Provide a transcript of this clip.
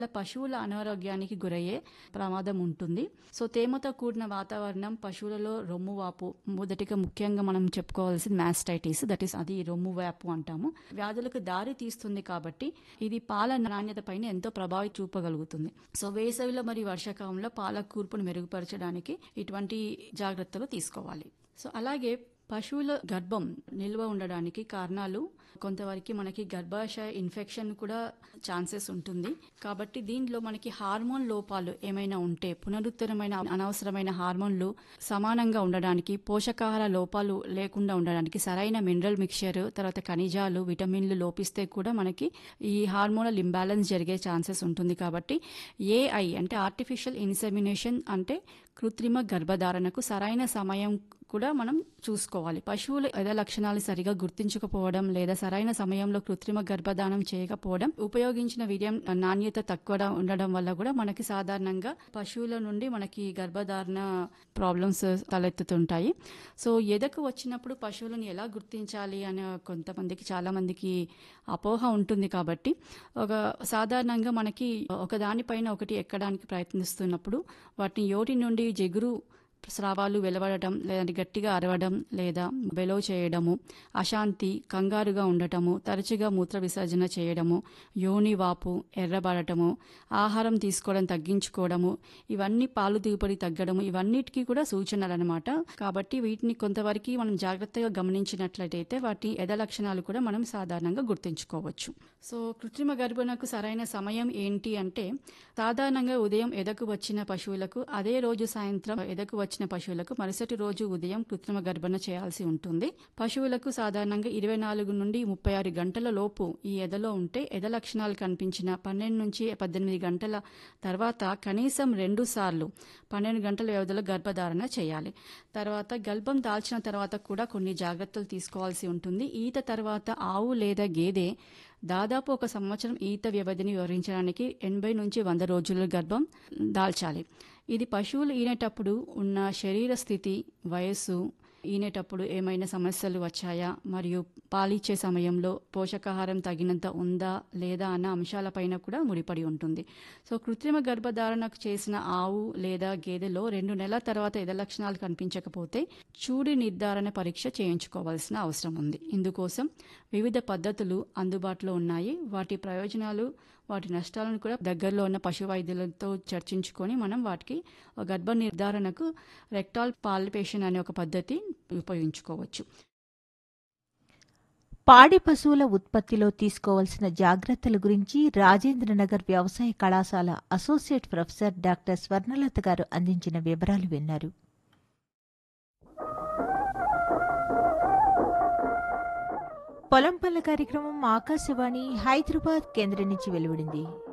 పశువుల అనారోగ్యానికి గురయ్యే ప్రమాదం ఉంటుంది సో తేమతో కూడిన వాతావరణం పశువులలో రొమ్ము వాపు మొదటిగా ముఖ్యంగా మనం చెప్పుకోవాల్సింది మ్యాస్టైటిస్ దట్ ఈస్ అది రొమ్ము వాపు అంటాము వ్యాధులకు దారి తీస్తుంది కాబట్టి ఇది పాల నాణ్యత పైన ఎంతో ప్రభావం చూపగలుగుతుంది సో వేసవిలో మరియు వర్షాకాలంలో పాల కూర్పును మెరుగుపరచడానికి ఇటువంటి జాగ్రత్తలు తీసుకోవాలి సో అలాగే పశువుల గర్భం నిల్వ ఉండడానికి కారణాలు కొంతవరకు మనకి గర్భాశయ ఇన్ఫెక్షన్ కూడా ఛాన్సెస్ ఉంటుంది కాబట్టి దీనిలో మనకి హార్మోన్ లోపాలు ఏమైనా ఉంటే పునరుత్తరమైన అనవసరమైన హార్మోన్లు సమానంగా ఉండడానికి పోషకాహార లోపాలు లేకుండా ఉండడానికి సరైన మినరల్ మిక్చర్ తర్వాత ఖనిజాలు విటమిన్లు లోపిస్తే కూడా మనకి ఈ హార్మోనల్ ఇంబ్యాలెన్స్ జరిగే ఛాన్సెస్ ఉంటుంది కాబట్టి ఏఐ అంటే ఆర్టిఫిషియల్ ఇన్సెమినేషన్ అంటే కృత్రిమ గర్భధారణకు సరైన సమయం కూడా మనం చూసుకోవాలి పశువులు ఎద లక్షణాలు సరిగా గుర్తించకపోవడం లేదా సరైన సమయంలో కృత్రిమ గర్భధానం చేయకపోవడం ఉపయోగించిన వీర్యం నాణ్యత తక్కువ ఉండడం వల్ల కూడా మనకి సాధారణంగా పశువుల నుండి మనకి గర్భధారణ ప్రాబ్లమ్స్ తలెత్తుతుంటాయి సో ఎదకు వచ్చినప్పుడు పశువులను ఎలా గుర్తించాలి అనే కొంతమందికి చాలా మందికి అపోహ ఉంటుంది కాబట్టి ఒక సాధారణంగా మనకి ఒక దానిపైన ఒకటి ఎక్కడానికి ప్రయత్నిస్తున్నప్పుడు వాటిని యోటి నుండి జిగురు స్రావాలు వెలువడటం లేదంటే గట్టిగా అరవడం లేదా బెలో చేయడము అశాంతి కంగారుగా ఉండటము తరచుగా మూత్ర విసర్జన చేయడము యోని వాపు ఎర్రబడటము ఆహారం తీసుకోవడం తగ్గించుకోవడము ఇవన్నీ పాలు దిగుబడి తగ్గడము ఇవన్నిటికీ కూడా సూచనలు అనమాట కాబట్టి వీటిని కొంతవరకు మనం జాగ్రత్తగా గమనించినట్లయితే వాటి ఎద లక్షణాలు కూడా మనం సాధారణంగా గుర్తించుకోవచ్చు సో కృత్రిమ గర్భణకు సరైన సమయం ఏంటి అంటే సాధారణంగా ఉదయం ఎదకు వచ్చిన పశువులకు అదే రోజు సాయంత్రం ఎదకు వచ్చిన పశువులకు మరుసటి రోజు ఉదయం కృత్రిమ గర్భణ చేయాల్సి ఉంటుంది పశువులకు సాధారణంగా ఇరవై నాలుగు నుండి ముప్పై ఆరు గంటల లోపు ఈ ఎదలో ఉంటే ఎద లక్షణాలు కనిపించిన పన్నెండు నుంచి పద్దెనిమిది గంటల తర్వాత కనీసం రెండు సార్లు పన్నెండు గంటల వ్యవధిలో గర్భధారణ చేయాలి తర్వాత గర్భం దాల్చిన తర్వాత కూడా కొన్ని జాగ్రత్తలు తీసుకోవాల్సి ఉంటుంది ఈత తర్వాత ఆవు లేదా గేదె దాదాపు ఒక సంవత్సరం ఈత వ్యవధిని వివరించడానికి ఎనభై నుంచి వంద రోజుల గర్భం దాల్చాలి ఇది పశువులు ఈనేటప్పుడు ఉన్న శరీర స్థితి వయస్సు ఈనేటప్పుడు ఏమైనా సమస్యలు వచ్చాయా మరియు పాలిచ్చే సమయంలో పోషకాహారం తగినంత ఉందా లేదా అన్న అంశాలపైన కూడా ముడిపడి ఉంటుంది సో కృత్రిమ గర్భధారణకు చేసిన ఆవు లేదా గేదెలో రెండు నెలల తర్వాత ఎద లక్షణాలు కనిపించకపోతే చూడి నిర్ధారణ పరీక్ష చేయించుకోవాల్సిన అవసరం ఉంది ఇందుకోసం వివిధ పద్ధతులు అందుబాటులో ఉన్నాయి వాటి ప్రయోజనాలు వాటి నష్టాలను కూడా దగ్గరలో ఉన్న పశు వైద్యులతో చర్చించుకొని మనం వాటికి గర్భ నిర్ధారణకు రెక్టాల్ పాలిపేషన్ అనే ఒక పద్ధతి ఉపయోగించుకోవచ్చు పాడి పశువుల ఉత్పత్తిలో తీసుకోవాల్సిన జాగ్రత్తల గురించి రాజేంద్రనగర్ వ్యవసాయ కళాశాల అసోసియేట్ ప్రొఫెసర్ డాక్టర్ స్వర్ణలత గారు అందించిన వివరాలు విన్నారు పొలం పనుల కార్యక్రమం ఆకాశవాణి హైదరాబాద్ కేంద్రం నుంచి వెలువడింది